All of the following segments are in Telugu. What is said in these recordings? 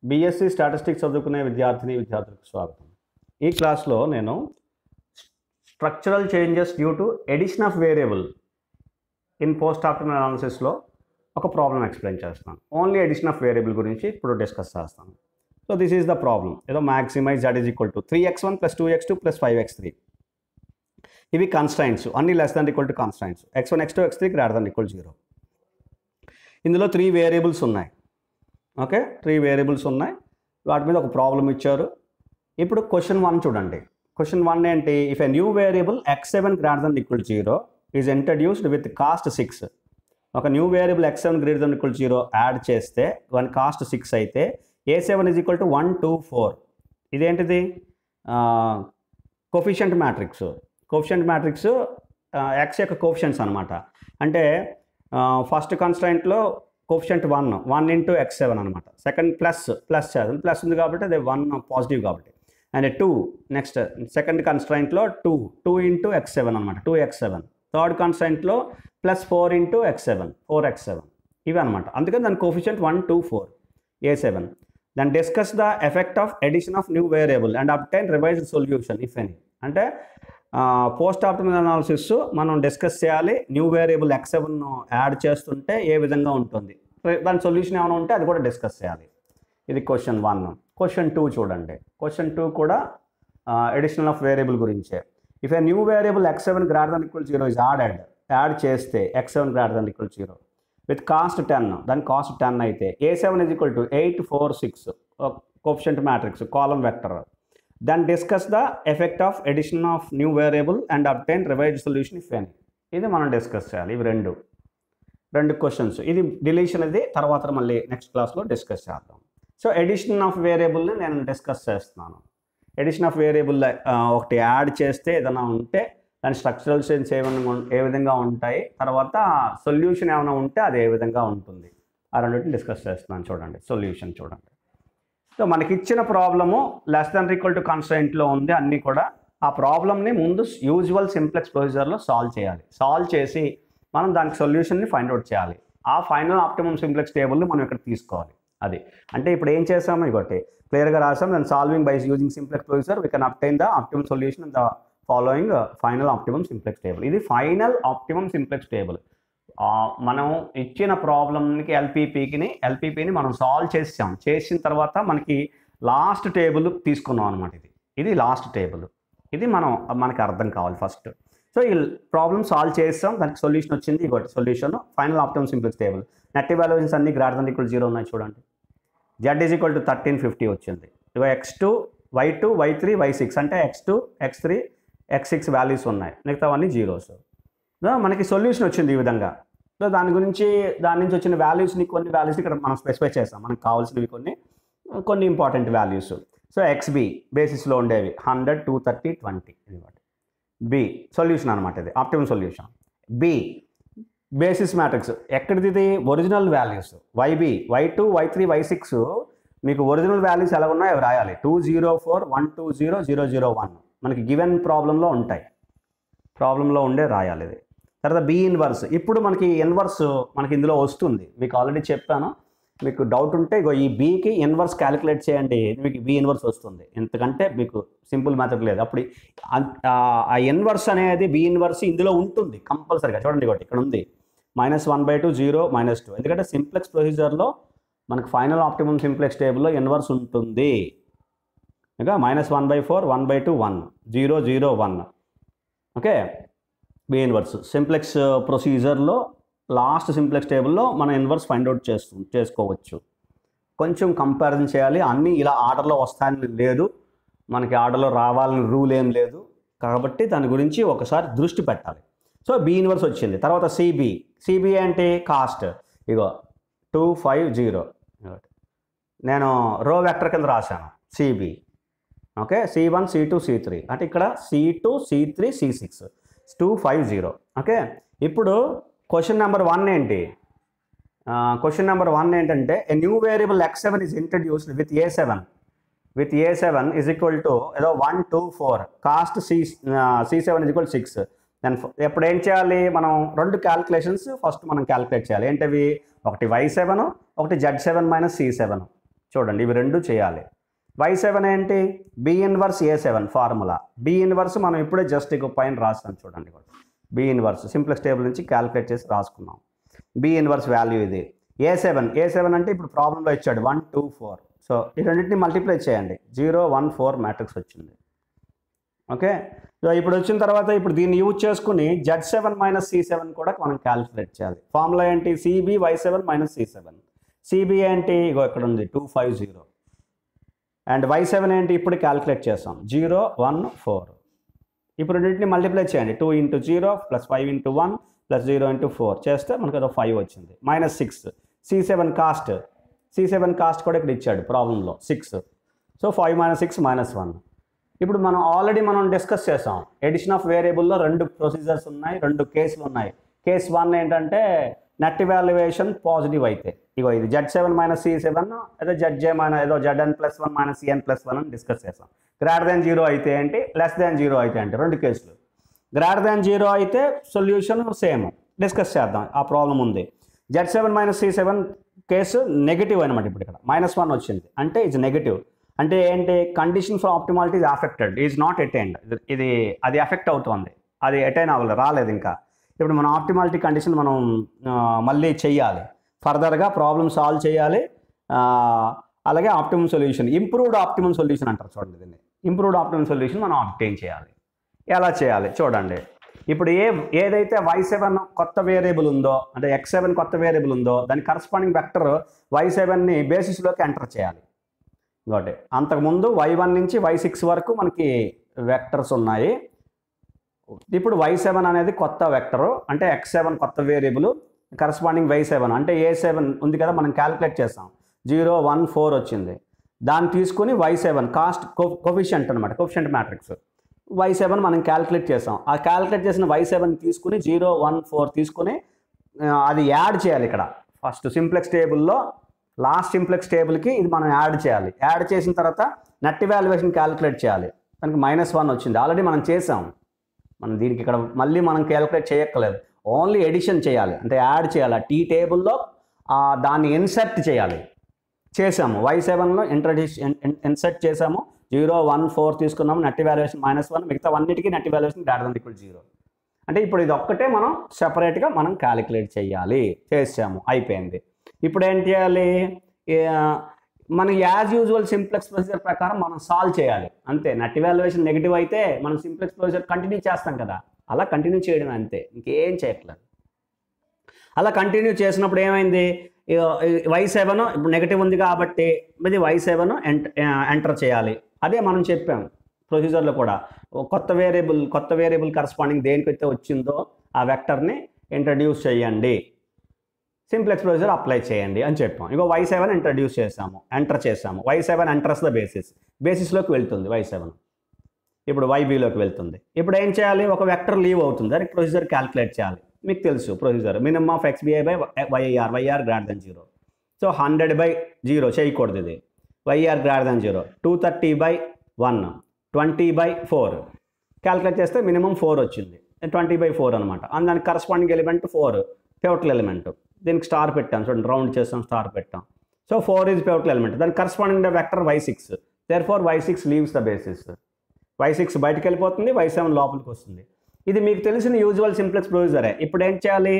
బీఎస్సీ స్టాటిస్టిక్స్ చదువుకునే విద్యార్థిని విద్యార్థులకు స్వాగతం ఈ క్లాస్లో నేను structural changes due to addition of variable in post optimal అనాలిసిస్లో ఒక ప్రాబ్లం ఎక్స్ప్లెయిన్ చేస్తాను ఓన్లీ ఎడిషన్ ఆఫ్ వేరియబుల్ గురించి ఇప్పుడు డిస్కస్ చేస్తాను so this is the problem ఏదో maximize that is equal to three X one plus two X two plus five X three ఇవి కన్స్టైన్స్ అన్ని less than equal to constraints X one X two X three greater than equal zero ఇందులో త్రీ వేరియబుల్స్ ఉన్నాయి ఓకే త్రీ వేరియబుల్స్ ఉన్నాయి వాటి మీద ఒక ప్రాబ్లం ఇచ్చారు ఇప్పుడు క్వశ్చన్ వన్ చూడండి క్వశ్చన్ వన్ ఏంటి if a new variable X seven greater than equal zero is introduced with cost six ఒక new variable X seven greater than equal zero add చేస్తే వన్ కాస్ట్ సిక్స్ అయితే A seven is equal to one two four ఇదేంటిది coefficient matrix coefficient matrix X యొక్క కోఫిషియంట్స్ అనమాట అంటే ఫస్ట్ కన్స్టెంట్లో coefficient one one into X seven అనమాట second plus plus seven plus ఉంది కాబట్టి అది వన్ పాజిటివ్ కాబట్టి అండ్ టూ నెక్స్ట్ సెకండ్ కన్స్టెంట్లో two two into X seven అనమాట టూ ఎక్స్ సెవెన్ థర్డ్ కన్స్టెంట్లో plus four into X seven four X seven ఇవి అనమాట అందుకని దాని coefficient one two four A seven then discuss the effect of addition of new variable and obtain revised solution if any అంటే పోస్ట్ ఆప్టిమల్ అనాలిసిస్ మనం డిస్కస్ చేయాలి new variable X seven add చేస్తుంటే ఏ విధంగా ఉంటుంది దాని సొల్యూషన్ ఏమైనా ఉంటే అది కూడా డిస్కస్ చేయాలి ఇది క్వశ్చన్ వన్ క్వశ్చన్ టూ చూడండి క్వశ్చన్ టూ కూడా ఎడిషనల్ ఆఫ్ వేరియబుల్ గురించే if a new variable X seven greater than equal zero is added add చేస్తే X seven greater than equal zero with cost ten దాని కాస్ట్ టెన్ అయితే A seven is equal to eight four six coefficient matrix column vector then discuss the effect of addition of new variable and obtain revised solution if any ఇది మనం డిస్కస్ చేయాలి ఇవి రెండు రెండు క్వశ్చన్స్ ఇది డిలీషన్ ఇది తర్వాత మళ్ళీ నెక్స్ట్ క్లాస్లో డిస్కస్ చేద్దాం సో ఎడిషన్ ఆఫ్ వేరియబుల్ని నేను డిస్కస్ చేస్తున్నాను ఎడిషన్ ఆఫ్ వేరియబుల్ ఒకటి యాడ్ చేస్తే ఏదైనా ఉంటే దాని స్ట్రక్చరల్ చేంజ్ ఏమైనా ఏ విధంగా ఉంటాయి తర్వాత సొల్యూషన్ ఏమైనా ఉంటే అది ఏ విధంగా ఉంటుంది ఆ రెండింటిని డిస్కస్ చేస్తున్నాను చూడండి సొల్యూషన్ చూడండి సో మనకి ఇచ్చిన problem less than equal to కన్స్టెంట్లో ఉంది అన్నీ కూడా ఆ ప్రాబ్లమ్ని ముందు యూజువల్ సింప్లెక్స్ ప్రొసీజర్లో సాల్వ్ చేయాలి సాల్వ్ చేసి మనం దానికి సొల్యూషన్ని ఫైండ్ అవుట్ చేయాలి ఆ ఫైనల్ ఆప్టిమమ్ సింప్లెక్స్ టేబుల్ని మనం ఇక్కడ తీసుకోవాలి అది అంటే ఇప్పుడు ఏం చేసాము ఇగొట్టి క్లియర్గా రాసాం దాని solving by using simplex procedure we can obtain the optimum solution the following final optimum simplex table ఇది ఫైనల్ ఆప్టిమమ్ సింప్లెక్స్ టేబుల్ మనం ఇచ్చిన ప్రాబ్లమ్కి ఎల్పీపీకిని ఎల్పీపీని మనం సాల్వ్ చేసాం చేసిన తర్వాత మనకి లాస్ట్ టేబుల్ తీసుకున్నాం అనమాట ఇది ఇది లాస్ట్ టేబుల్ ఇది మనం మనకి అర్థం కావాలి ఫస్ట్ సో ఈ ప్రాబ్లమ్ సాల్వ్ చేస్తాం దానికి సొల్యూషన్ వచ్చింది ఇంకోటి solution final optimum simplex table net valuations అన్ని గ్రాటర్ దన్ ఈక్వల్ జీరో ఉన్నాయి చూడండి Z is equal to thirteen fifty వచ్చింది ఇక X two Y two Y three Y six అంటే X two X three X six values ఉన్నాయి మిగతావన్నీ జీరోస్ మనకి సొల్యూషన్ వచ్చింది ఈ విధంగా సో దాని గురించి దాని నుంచి వచ్చిన వాల్యూస్ని కొన్ని వాల్యూస్ ఇక్కడ మనం స్పెసిఫై చేస్తాం మనకు కావాల్సినవి కొన్ని కొన్ని ఇంపార్టెంట్ వాల్యూస్ సో ఎక్స్బి బేసిస్లో ఉండేవి హండ్రెడ్ టూ థర్టీ ట్వంటీ ఇదిగోటి బి సొల్యూషన్ అనమాట ఇది optimal solution B basis matrix ఎక్కడిది ఇది original values Y B Y two Y three Y six మీకు ఒరిజినల్ వాల్యూస్ ఎలా ఉన్నాయో అవి రాయాలి two zero four one two zero zero zero one మనకి గివెన్ ప్రాబ్లంలో ఉంటాయి ప్రాబ్లంలో ఉండే రాయాలి ఇది తర్వాత బి ఇన్వర్స్ ఇప్పుడు మనకి ఇన్వర్స్ మనకి ఇందులో వస్తుంది మీకు ఆల్రెడీ చెప్పాను మీకు డౌట్ ఉంటే ఇగో ఈ బీకి ఇన్వర్స్ క్యాలిక్యులేట్ చేయండి మీకు బి ఇన్వర్స్ వస్తుంది ఎందుకంటే మీకు సింపుల్ మెథడ్ లేదు అప్పుడు ఆ ఇన్వర్స్ అనేది బి ఇన్వర్స్ ఇందులో ఉంటుంది కంపల్సరీగా చూడండి ఒకటి ఇక్కడ ఉంది minus one by two zero minus two ఎందుకంటే సింప్లెక్స్ ప్రొసీజర్లో మనకు ఫైనల్ ఆప్టిమమ్ సింప్లెక్స్ టేబుల్లో ఇన్వర్స్ ఉంటుంది ఇంకా minus one by four one by two one zero zero one okay B inverse simplex ప్రొసీజర్లో లాస్ట్ సింప్లెక్స్ టేబుల్లో మనం ఇన్వర్స్ ఫైండ్ అవుట్ చేస్తూ చేసుకోవచ్చు కొంచెం కంపారిజన్ చేయాలి అన్నీ ఇలా ఆర్డర్లో వస్తాయని లేదు మనకి ఆర్డర్లో రావాలని రూల్ ఏం లేదు కాబట్టి దాని గురించి ఒకసారి దృష్టి పెట్టాలి సో బి ఇన్వర్స్ వచ్చింది తర్వాత సిబి సిబి అంటే కాస్ట్ ఇగో టూ ఫైవ్ జీరో నేను రో వెక్టర్ కింద రాశాను C B okay C one C two C three అంటే ఇక్కడ C two C three C six two five zero okay ఇప్పుడు క్వశ్చన్ నెంబర్ వన్ ఏంటి క్వశ్చన్ నెంబర్ వన్ ఏంటంటే a new variable X seven is introduced with A seven with A seven is equal to ఏదో one two four cost C C seven is equal six then ఎప్పుడు ఏం చేయాలి మనం రెండు క్యాలిక్యులేషన్స్ ఫస్ట్ మనం క్యాలిక్యులేట్ చేయాలి ఏంటవి ఒకటి వై సెవెన్ ఒకటి Z seven minus C seven చూడండి ఇవి రెండు చేయాలి వై సెవెన్ ఏంటి B inverse A seven formula B inverse మనం ఇప్పుడే జస్ట్ ఇక పైన రాస్తాం చూడండి బి ఇన్వర్స్ సింప్లెక్స్ టేబుల్ నుంచి క్యాలిక్యులేట్ చేసి రాసుకున్నాం బి ఇన్వర్స్ వాల్యూ ఇది ఏ సెవెన్ ఏ సెవెన్ అంటే ఇప్పుడు ప్రాబ్లంలో ఇచ్చాడు వన్ టూ ఫోర్ సో ఈ రెండింటిని మల్టిప్లై చేయండి జీరో వన్ ఫోర్ మ్యాట్రిక్స్ వచ్చింది ఓకే సో ఇప్పుడు వచ్చిన తర్వాత ఇప్పుడు దీన్ని యూజ్ చేసుకుని Z seven minus C seven కూడా మనం క్యాలిక్యులేట్ చేయాలి ఫార్ములా ఏంటి C B Y seven minus C seven C B ఏంటి ఇగో ఇక్కడ ఉంది two five zero and Y seven ఏంటి ఇప్పుడు క్యాలిక్యులేట్ చేస్తాం జీరో వన్ ఫోర్ ఇప్పుడు రెండింటిని మల్టిప్లై చేయండి two into zero plus five into one plus zero into four చేస్తే మనకు ఏదో ఫైవ్ వచ్చింది minus six C seven cost C seven cost కూడా ఇక్కడ ఇచ్చాడు ప్రాబ్లంలో six so five minus six minus one ఇప్పుడు మనం ఆల్రెడీ మనం డిస్కస్ చేసాం ఎడిషన్ ఆఫ్ వేరియబుల్లో రెండు ప్రొసీజర్స్ ఉన్నాయి రెండు కేసులు ఉన్నాయి కేస్ వన్ ఏంటంటే నెట్ ఇవాల్యుయేషన్ పాజిటివ్ అయితే ఇగో ఇది Z seven minus C seven ఏదో జెడ్ జే మైనస్ ఏదో Z N plus one minus C N plus one అని డిస్కస్ చేసాం గ్రేటర్ దాన్ జీరో అయితే ఏంటి లెస్ దాన్ జీరో అయితే ఏంటి రెండు కేసులు గ్రేటర్ దాన్ జీరో అయితే సొల్యూషన్ సేమ్ డిస్కస్ చేద్దాం ఆ ప్రాబ్లం ఉంది Z seven minus C seven case negative అనమాట ఇప్పుడు ఇక్కడ మైనస్ వన్ వచ్చింది అంటే ఇట్స్ నెగిటివ్ అంటే ఏంటి condition for optimality is affected is not attained ఇది అది ఎఫెక్ట్ అవుతుంది అది అటైన్ అవ్వలేదు రాలేదు ఇంకా ఇప్పుడు మనం ఆప్టిమాలిటీ కండిషన్ మనం ఆ, మళ్ళీ చెయ్యాలి ఫర్దర్గా ప్రాబ్లమ్ సాల్వ్ చేయాలి ఆ, అలాగే optimum solution improved optimum solution అంటారు చూడండి దీన్ని ఇంప్రూవ్డ్ ఆప్టిమమ్ సొల్యూషన్ మనం ఆప్టైన్ చేయాలి ఎలా చేయాలి చూడండి ఇప్పుడు ఏ ఏదైతే వై సెవెన్ కొత్త వేరియబుల్ ఉందో అంటే ఎక్స్ సెవెన్ కొత్త వేరియబుల్ ఉందో దాని కరస్పాండింగ్ వెక్టర్ వై సెవెన్ని బేసిస్లోకి ఎంటర్ చేయాలి ఇంకోటి అంతకుముందు వై వన్ నుంచి వై సిక్స్ వరకు మనకి వెక్టర్స్ ఉన్నాయి ఇప్పుడు వై సెవెన్ అనేది కొత్త వెక్టరు అంటే ఎక్స్ సెవెన్ కొత్త వేరియబుల్ కరస్పాండింగ్ వై సెవెన్ అంటే ఏ సెవెన్ ఉంది కదా మనం క్యాలిక్యులేట్ చేస్తాం జీరో వన్ ఫోర్ వచ్చింది దాన్ని తీసుకుని వై సెవెన్ కాస్ట్ కొఫిషియంట్ అనమాట కొఫిషియంట్ మ్యాట్రిక్స్ వై సెవెన్ మనం క్యాలిక్యులేట్ చేస్తాం ఆ క్యాలిక్యులేట్ చేసిన వై సెవెన్ తీసుకుని జీరో వన్ ఫోర్ తీసుకుని ఆ, అది యాడ్ చేయాలి ఇక్కడ ఫస్ట్ సింప్లెక్స్ టేబుల్లో లాస్ట్ సింప్లెక్స్ టేబుల్కి ఇది మనం యాడ్ చేయాలి యాడ్ చేసిన తర్వాత నెట్ వాల్యుయేషన్ క్యాలిక్యులేట్ చేయాలి దానికి మైనస్ వన్ వచ్చింది ఆల్రెడీ మనం చేసాం మనం దీనికి ఇక్కడ మళ్ళీ మనం క్యాలిక్యులేట్ చేయక్కర్లేదు ఓన్లీ ఎడిషన్ చేయాలి అంటే యాడ్ చేయాలి టీ టేబుల్లో దాన్ని ఇన్సర్ట్ చేయాలి చేసాము వై సెవెన్లో ఇంట్రడ్యూస్ ఇన్సర్ట్ చేసాము జీరో వన్ ఫోర్ తీసుకున్నాము నెట్ వాల్యుయేషన్ మైనస్ వన్ మిగతా అన్నిటికీ net valuation greater than equal zero అంటే ఇప్పుడు ఇది ఒక్కటే మనం సెపరేట్గా మనం క్యాలిక్యులేట్ చేయాలి చేసాము అయిపోయింది ఇప్పుడు ఏం చేయాలి ఏ- మనం యాజ్ యూజువల్ సింప్లెక్స్ ప్రొసీజర్ ప్రకారం మనం సాల్వ్ చేయాలి అంతే నెట్ వాల్యుయేషన్ నెగిటివ్ అయితే మనం సింప్లెక్స్ ప్రొసీజర్ కంటిన్యూ చేస్తాం కదా అలా కంటిన్యూ చేయడం అంతే ఇంకేం చేయట్లేదు అలా కంటిన్యూ చేసినప్పుడు ఏమైంది వై సెవెన్ ఇప్పుడు నెగిటివ్ ఉంది కాబట్టి ఇది వై సెవెన్ ఎంటర్ చేయాలి అదే మనం చెప్పాం ప్రొసీజర్లో కూడా ఓ కొత్త వేరియబుల్ కొత్త వేరియబుల్ కరస్పాండింగ్ దేనికైతే వచ్చిందో ఆ వెక్టర్ని ఇంట్రడ్యూస్ చేయండి సింప్లెక్స్ ప్రొసీజర్ అప్లై చేయండి అని చెప్పాం ఇగో వై సెవెన్ ఇంట్రడ్యూస్ చేసాము ఎంటర్ చేసాము Y seven enters the basis బేసిస్లోకి వెళ్తుంది వై సెవెన్ ఇప్పుడు వైబీలోకి వెళ్తుంది ఇప్పుడు ఏం చేయాలి ఒక వెక్టర్ లీవ్ అవుతుంది దానికి ప్రొసీజర్ క్యాలిక్యులేట్ చేయాలి మీకు తెలుసు procedure minimum of X B I by Y R Y R greater than zero so hundred by zero చేయకూడదు ఇది Y R greater than zero two thirty by one twenty by four calculate చేస్తే మినిమం ఫోర్ వచ్చింది ట్వంటీ బై ఫోర్ అనమాట అండ్ దానికి corresponding element four pivotal element దీనికి స్టార్ పెట్టాం చూడండి రౌండ్ చేస్తాం స్టార్ పెట్టాం so four is pivotal element దానికి corresponding vector Y six therefore Y six leaves the basis Y six బయటకు వెళ్ళిపోతుంది వై సెవెన్ లోపలికి వస్తుంది ఇది మీకు తెలిసిన యూజువల్ సింప్లెక్స్ ప్రొసీజరే ఇప్పుడు ఏం చేయాలి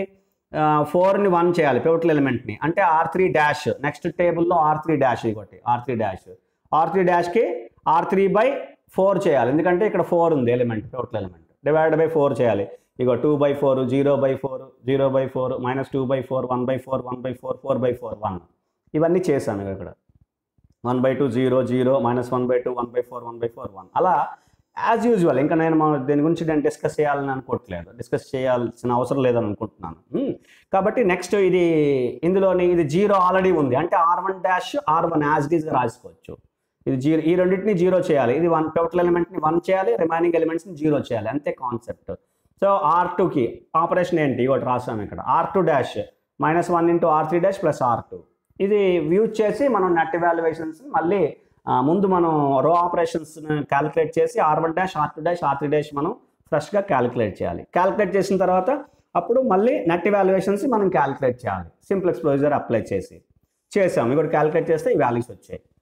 ఫోర్ని వన్ చేయాలి పివటల్ ఎలిమెంట్ని అంటే ఆర్ త్రీ డాష్ నెక్స్ట్ టేబుల్లో ఆర్ త్రీ డాష్ ఇంకోటి R three dash R three డాష్కి ఆర్ త్రీ బై ఫోర్ చేయాలి ఎందుకంటే ఇక్కడ ఫోర్ ఉంది element pivotal element divide by four చేయాలి ఇగో two by four zero by four zero by four minus two by four one by four one by four four by four one ఇవన్నీ చేశాను ఇగో ఇక్కడ one by two zero zero minus one by two one by four one by four one అలా యాజ్ యూజువల్ ఇంకా నేను మా దీని గురించి నేను డిస్కస్ చేయాలని అనుకోవట్లేదు డిస్కస్ చేయాల్సిన అవసరం లేదని అనుకుంటున్నాను Hmm. కాబట్టి నెక్స్ట్ ఇది ఇందులోని ఇది జీరో ఆల్రెడీ ఉంది అంటే R one dash R one as డీస్గా రాసుకోవచ్చు ఇది జీరో ఈ రెండింటిని జీరో చేయాలి ఇది వన్ టోటల్ ఎలిమెంట్ని వన్ చేయాలి రిమైనింగ్ ఎలిమెంట్స్ని జీరో చేయాలి అంతే కాన్సెప్ట్ సో ఆర్ టూకి ఆపరేషన్ ఏంటి ఒకటి రాసాము ఇక్కడ R two dash minus one into R three dash plus R two ఇది యూజ్ చేసి మనం నెట్ వాల్యుయేషన్స్ మళ్ళీ ఆ, ముందు మనం రో ఆపరేషన్స్ క్యాలిక్యులేట్ చేసి R one dash R two dash R three dash మనం ఫ్రెష్గా క్యాలిక్యులేట్ చేయాలి క్యాలిక్యులేట్ చేసిన తర్వాత అప్పుడు మళ్ళీ నెట్ వాల్యుయేషన్స్ మనం క్యాలిక్యులేట్ చేయాలి సింప్లెక్స్ ప్రొసీజర్ అప్లై చేసి చేసాం ఇక్కడ క్యాలిక్యులేట్ చేస్తే ఈ వాల్యూస్ వచ్చాయి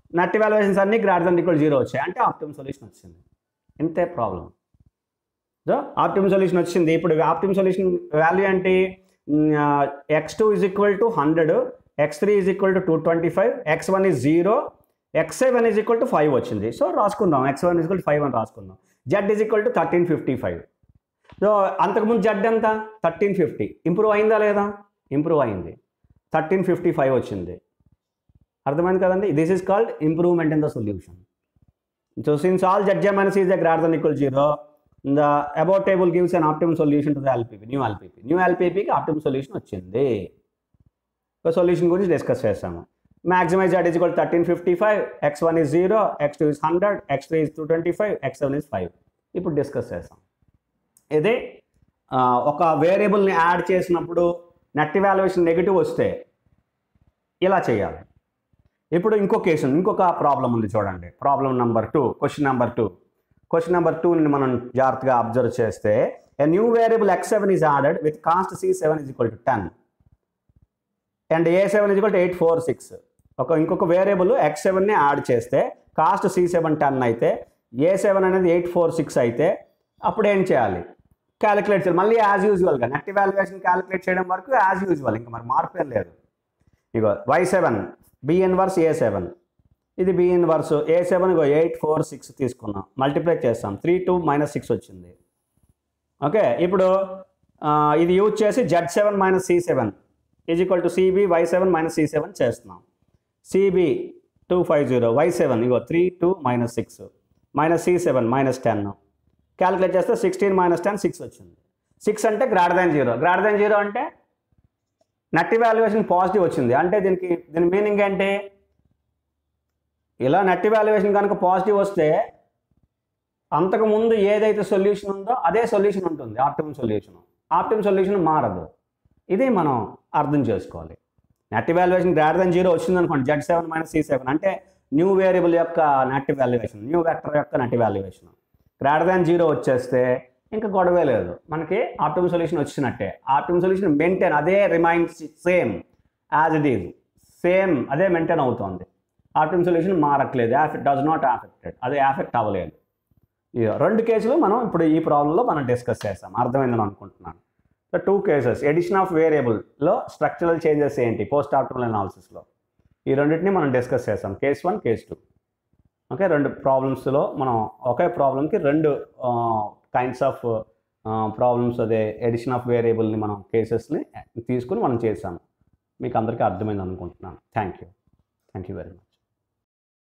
నట్టి వాల్యుయేషన్స్ అన్ని గ్రేటర్ దెన్ ఈక్వల్ జీరో వచ్చాయి అంటే ఆప్టిమం సొల్యూషన్ వచ్చింది ఇంతే ప్రాబ్లం సో ఆప్టిమం సొల్యూషన్ వచ్చింది ఇప్పుడు ఆప్టిమం సొల్యూషన్ వాల్యూ ఏంటి X two is equal to hundred X three is equal to two twenty five X one is zero X seven is equal to five వచ్చింది సో రాసుకుందాం X one is equal to five అని రాసుకుందాం Z is equal to thirteen fifty five so అంతకుముందు జెడ్ ఎంత థర్టీన్ ఫిఫ్టీ ఇంప్రూవ్ అయిందా లేదా ఇంప్రూవ్ అయింది థర్టీన్ ఫిఫ్టీ ఫైవ్ వచ్చింది అర్థమైంది కదండి this is called improvement in the solution so since all Z J minus is the greater than equal zero the above table gives an optimum solution to the LPP new LPP new ఎల్పీపీకి ఆప్టిమమ్ సొల్యూషన్ వచ్చింది ఒక సొల్యూషన్ గురించి డిస్కస్ చేస్తాము maximize Z is equal thirteen fifty five X one is zero X two is hundred X three is two twenty five X seven is five ఇప్పుడు డిస్కస్ చేస్తాం ఇది ఆ, ఒక వేరియబుల్ని యాడ్ చేసినప్పుడు నెట్ వాల్యుయేషన్ నెగిటివ్ వస్తే ఇలా చేయాలి ఇప్పుడు ఇంకో కేసు ఉంది, ఇంకొక ప్రాబ్లం ఉంది చూడండి problem number two question number two question number టూని మనం జాగ్రత్తగా అబ్జర్వ్ చేస్తే a new variable X seven is added with cost C seven is equal to ten and A seven is equal to eight four six ఒక ఇంకొక వేరియబుల్ ఎక్స్ సెవెన్ని యాడ్ చేస్తే కాస్ట్ సి సెవెన్ టెన్ అయితే ఏ సెవెన్ అనేది ఎయిట్ ఫోర్ సిక్స్ అయితే అప్పుడు ఏం చేయాలి క్యాలిక్యులేట్ చేయాలి మళ్ళీ యాజ్ యూజువల్గా నెట్ వాల్యుయేషన్ క్యాలిక్యులేట్ చేయడం వరకు యాజ్ యూజువల్ ఇంకా మరి మార్పు ఏం లేదు ఇగో Y seven B inverse A seven ఇది బి ఇన్వర్స్ ఏ సెవెన్ ఇగో ఎయిట్ ఫోర్ సిక్స్ తీసుకున్నాం మల్టిప్లై చేస్తాం త్రీ టూ మైనస్ సిక్స్ వచ్చింది ఓకే ఇప్పుడు ఆ, ఇది యూజ్ చేసి Z seven minus C seven is equal to C B Y seven minus C seven చేస్తున్నాం C B two five zero Y seven ఇగో three two minus six minus C seven minus ten calculate చేస్తే సిక్స్టీన్ మైనస్ టెన్ సిక్స్ వచ్చింది సిక్స్ అంటే greater than zero greater than zero అంటే నెట్ వాల్యుయేషన్ పాజిటివ్ వచ్చింది అంటే దీనికి దీని మీనింగ్ ఏంటి ఇలా నెట్ వాల్యుయేషన్ కనుక పాజిటివ్ వస్తే అంతకు ముందు ఏదైతే సొల్యూషన్ ఉందో అదే సొల్యూషన్ ఉంటుంది ఆప్టిమం సొల్యూషన్ ఆప్టిమం సొల్యూషన్ మారదు ఇది మనం అర్థం చేసుకోవాలి net valuation greater than zero వచ్చింది అనుకోండి Z seven minus C seven అంటే న్యూ వేరియబుల్ యొక్క నెట్ వాల్యుయేషన్ న్యూ వెక్టర్ యొక్క net valuation greater than zero వచ్చేస్తే ఇంకా గొడవే లేదు మనకి ఆప్టిమం సొల్యూషన్ వచ్చినట్టే ఆప్టిమం సొల్యూషన్ మెయింటైన్ అదే remains same as it is same అదే మెయింటైన్ అవుతుంది ఆప్టిమం సొల్యూషన్ మారట్లేదు యాఫెక్ట్ డస్ నాట్ ఆఫెక్టెడ్ అదే ఆఫెక్ట్ అవ్వలేదు ఈ రెండు కేసులు మనం ఇప్పుడు ఈ ప్రాబ్లంలో మనం డిస్కస్ చేస్తాం అర్థమైందని అనుకుంటున్నాను so two cases addition of వేరియబుల్లో స్ట్రక్చరల్ చేంజెస్ ఏంటి పోస్ట్ ఆప్టిమల్ అనాలిసిస్లో ఈ రెండింటిని మనం డిస్కస్ చేస్తాం case one case two okay రెండు ప్రాబ్లమ్స్లో మనం ఒకే ప్రాబ్లంకి రెండు కైండ్స్ ఆఫ్ ప్రాబ్లమ్స్ అదే ఎడిషన్ ఆఫ్ వేరియబుల్ని మనం కేసెస్ని తీసుకుని మనం చేసాం మీకు అందరికీ అర్థమైంది అనుకుంటున్నాను thank you thank you very much